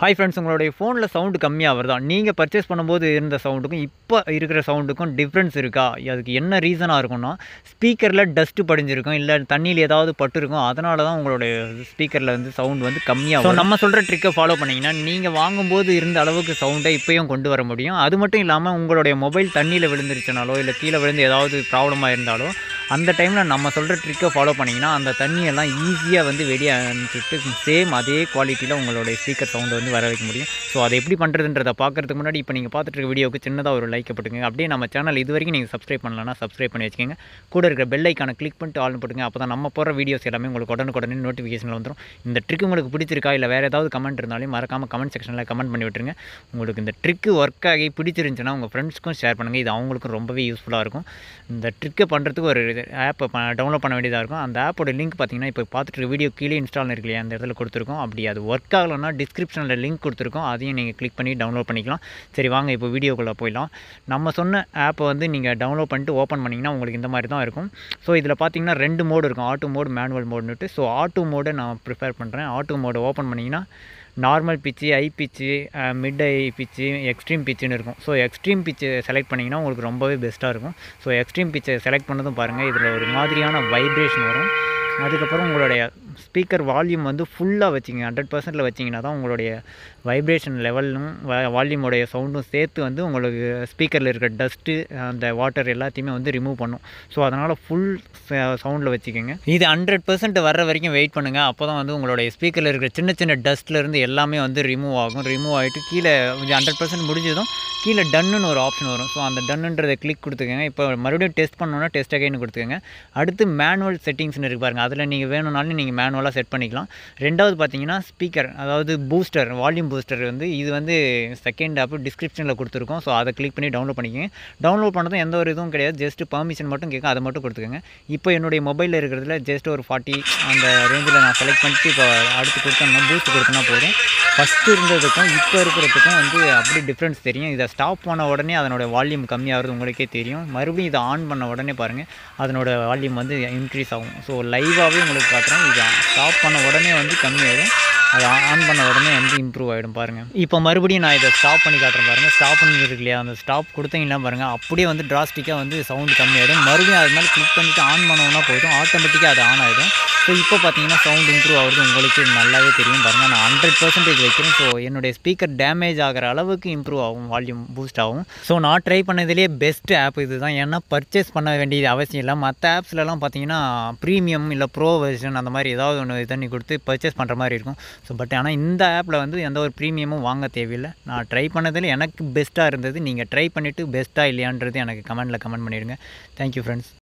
hi friends உங்களுடைய ஃபோனில் sound கம்மியாக வருதா நீங்கள் பர்ச்சேஸ் பண்ணும்போது இருந்த சவுண்டுக்கும் இப்போ இருக்கிற சவுண்டுக்கும் டிஃப்ரென்ஸ் இருக்கா அதுக்கு என்ன ரீசனாக இருக்கும்னா ஸ்பீக்கரில் டஸ்ட்டு படிஞ்சிருக்கும் இல்லை தண்ணியில் ஏதாவது பட்டிருக்கும் அதனால தான் உங்களுடைய ஸ்பீக்கரில் வந்து சவுண்ட் வந்து கம்மியாக ஸோ நம்ம சொல்கிற ட்ரிக்கை ஃபாலோ பண்ணிங்கன்னா நீங்கள் வாங்கும்போது இருந்த அளவுக்கு சவுண்டை இப்போயும் கொண்டு வர முடியும் அது மட்டும் இல்லாமல் உங்களுடைய மொபைல் தண்ணியில் விழுந்துருச்சுனாலோ இல்லை கீழே விழுந்து ஏதாவது ப்ராப்ளமாக இருந்தாலோ அந்த டைமில் நம்ம சொல்கிற ட்ரிக்கை ஃபாலோ பண்ணிங்கன்னா அந்த தண்ணியெல்லாம் ஈஸியாக வந்து வெளியே அனுப்பிச்சிட்டு சேம் அதே குவாலிட்டியில் உங்களுடைய ஸ்பீக்கர் சவுண்டை வந்து வர வைக்க முடியும் ஸோ அதை எப்படி பண்ணுறதுன்றதை பார்க்குறதுக்கு முன்னாடி இப்போ நீங்கள் பார்த்துட்டு இருக்க வீடியோவுக்கு சின்னதாக ஒரு லைக் போட்டுங்க அப்படியே நம்ம சேனல் இது வரைக்கும் நீங்கள் சப்ஸ்கிரைப் பண்ணலன்னா சப்ஸ்கிரைப் பண்ணி வச்சுக்கோங்க கூட இருக்கிற பெல் ஐக்கானை கிளிக் பண்ணிட்டு ஆல் போட்டுங்க அப்போ தான் நம்ம போகிற வீடியோஸ் எல்லாமே உங்களுக்கு உடனுக்குடனே நோட்டிஃபிகேஷனில் வந்துடும் இந்த ட்ரிக் உங்களுக்கு பிடிச்சிருக்கா இல்லை வேறு ஏதாவது கமெண்ட் இருந்தாலும் மறக்காமல் கமெண்ட் செக்ஷனில் கமெண்ட் பண்ணி விட்டுருங்க உங்களுக்கு இந்த ட்ரிக்கு ஒர்க் ஆகி பிடிச்சிருந்துச்சுன்னா உங்கள் ஃப்ரெண்ட்ஸ்க்கும் ஷேர் பண்ணுங்கள் இது அவங்களுக்கும் ரொம்பவே யூஸ்ஃபுல்லாக இருக்கும் இந்த ட்ரிக்கை பண்ணுறதுக்கு ஒரு ஆப்பை டவுன்லோட் பண்ண வேண்டியதாக இருக்கும் அந்த ஆப்போட லிங்க் பார்த்தீங்கன்னா இப்போ பார்த்துட்டு இருக்க வீடியோ கீழே இன்ஸ்டால் இருக்கு இல்லையா அந்த இடத்துல கொடுத்துருக்கோம் அப்படி அது ஒர்க் ஆகலைன்னா டிஸ்கிரிப்ஷனில் லிங்க் கொடுத்துருக்கோம் அதையும் நீங்கள் கிளிக் பண்ணி டவுன்லோட் பண்ணிக்கலாம் சரி வாங்க இப்போ வீடியோக்குள்ளே போயிடலாம் நம்ம சொன்ன ஆப்பை வந்து நீங்கள் டவுன்லோட் பண்ணிட்டு ஓப்பன் பண்ணிங்கன்னா உங்களுக்கு இந்த மாதிரி தான் இருக்கும் ஸோ இதில் பார்த்தீங்கன்னா ரெண்டு மோடு இருக்கும் ஆட்டோ மோடு மேனுவல் மோடுன்னுட்டு ஸோ ஆட்டோ மோடை நான் ப்ரிஃபர் பண்ணுறேன் ஆட்டோ மோடை ஓப்பன் பண்ணிங்கன்னா நார்மல் பிச்சு ஐ பிச்சு மிட் ஐ பிச்சு எக்ஸ்ட்ரீம் பிச்சுன்னு இருக்கும் ஸோ எக்ஸ்ட்ரீம் பிச்சு செலக்ட் பண்ணிங்கன்னா உங்களுக்கு ரொம்பவே பெஸ்ட்டாக இருக்கும் ஸோ எக்ஸ்ட்ரீம் பிச்சை செலக்ட் பண்ணதும் பாருங்கள் இதில் ஒரு மாதிரியான வைப்ரேஷன் வரும் அதுக்கப்புறம் உங்களுடைய ஸ்பீக்கர் வால்யூம் வந்து ஃபுல்லாக வச்சிங்க ஹண்ட்ரட் பர்சன்ட்டில் வச்சிங்கன்னா தான் உங்களுடைய வைப்ரேஷன் லெவலும் வால்யூமோடைய சவுண்டும் சேர்த்து வந்து உங்களுக்கு ஸ்பீக்கரில் இருக்கிற டஸ்ட்டு அந்த வாட்டர் எல்லாத்தையுமே வந்து ரிமூவ் பண்ணும் ஸோ அதனால் ஃபுல் சவுண்டில் வச்சுக்கோங்க இது ஹண்ட்ரட் பர்சன்ட் வர்ற வரைக்கும் வெயிட் பண்ணுங்கள் அப்போ தான் வந்து உங்களுடைய ஸ்பீக்கரில் இருக்கிற சின்ன சின்ன டஸ்ட்லேருந்து எல்லாமே வந்து ரிமூவ் ஆகும் ரிமூவ் ஆகிட்டு கீழே ஹண்ட்ரட் பர்சன்ட் முடிஞ்சதும் கீழே டன்னுன்னு ஒரு ஆப்ஷன் வரும் ஸோ அந்த டன்னுன்றதை கிளிக் கொடுத்துக்கோங்க இப்போ மறுபடியும் டெஸ்ட் பண்ணணுன்னா டெஸ்ட் அகைன் கொடுத்துக்கோங்க அடுத்து மேனுவல் செட்டிங்ஸ்னு இருக்கு பாருங்கள் அதில் நீங்கள் வேணும்னாலும் நீங்கள் மேனுவலாக செட் பண்ணிக்கலாம் ரெண்டாவது பார்த்தீங்கன்னா ஸ்பீக்கர் அதாவது பூஸ்டர் வால்யூம் பூஸ்டர் வந்து இது வந்து செகண்ட் ஆப் டிஸ்கிரிப்ஷனில் கொடுத்துருக்கோம் ஸோ அதை கிளிக் பண்ணி டவுன்லோட் பண்ணிக்கோங்க டவுன்லோட் பண்ணதும் எந்த ஒரு இதுவும் கிடையாது ஜஸ்ட் பர்மிஷன் மட்டும் கேட்கும் அதை மட்டும் கொடுத்துக்கோங்க இப்போ என்னுடைய மொபைலில் இருக்கிறதுல ஜஸ்ட் ஒரு ஃபார்ட்டி அந்த ரேஞ்சில் நான் செலக்ட் பண்ணிட்டு இப்போ அடுத்து கொடுத்தோம்னா பூஸ்ட் கொடுத்தனா போதும் ஃபஸ்ட்டு இருந்ததுக்கும் இப்போ இருக்கிறதுக்கும் வந்து அப்படி டிஃப்ரென்ஸ் தெரியும் இதை ஸ்டாப் பண்ண உடனே அதனோட வால்யூம் கம்மியாகிறது உங்களுக்கே தெரியும் மறுபடியும் இதை ஆன் பண்ண உடனே பாருங்கள் அதனோட வால்யூம் வந்து இன்க்ரீஸ் ஆகும் ஸோ லைவாகவே உங்களுக்கு காட்டுறேன் இதை ஸ்டாப் பண்ண உடனே வந்து கம்மியாயிடும் அதை ஆன் பண்ண உடனே வந்து இம்ப்ரூவ் ஆகிடும் பாருங்கள் இப்போ மறுபடியும் நான் இதை ஸ்டாப் பண்ணி காட்டுறேன் பாருங்கள் ஸ்டாப் பண்ணி இருக்கு இல்லையா அந்த ஸ்டாப் கொடுத்தீங்கன்னா பாருங்கள் அப்படியே வந்து டிராஸ்டிக்காக வந்து சவுண்டு கம்மியாகிடும் மறுபடியும் அது மாதிரி கிளிக் பண்ணிவிட்டு ஆன் பண்ணோம்னா போதும் ஆட்டோமேட்டிக்காக அது ஆன் ஆகிடும் ஸோ இப்போ பார்த்தீங்கன்னா சவுண்ட் இம்ப்ரூவ் ஆகுறது உங்களுக்கு நல்லாவே தெரியும் பாருங்கள் நான் ஹண்ட்ரட் பர்சன்டேஜ் வைக்கிறேன் ஸோ என்னுடைய ஸ்பீக்கர் டேமேஜ் ஆகிற அளவுக்கு இம்ப்ரூவ் ஆகும் வால்யூம் பூஸ்ட் ஆகும் ஸோ நான் ட்ரை பண்ணதுலேயே பெஸ்ட் ஆப் இது தான் ஏன்னா பர்ச்சேஸ் பண்ண வேண்டியது அவசியம் இல்லை மற்ற ஆப்ஸ்லலாம் பார்த்தீங்கன்னா ப்ரீமியம் இல்லை ப்ரோ வெர்ஷன் அந்த மாதிரி ஏதாவது ஒன்று தண்ணி கொடுத்து பர்ச்சேஸ் பண்ணுற மாதிரி இருக்கும் ஸோ பட் ஆனால் இந்த ஆப்பில் வந்து எந்த ஒரு ப்ரீமியமும் வாங்க தேவையில்லை நான் ட்ரை பண்ணதில் எனக்கு பெஸ்ட்டாக இருந்தது நீங்கள் ட்ரை பண்ணிவிட்டு பெஸ்ட்டாக இல்லையான்றது எனக்கு கமெண்ட்டில் கமெண்ட் பண்ணிவிடுங்க தேங்க்யூ ஃப்ரெண்ட்ஸ்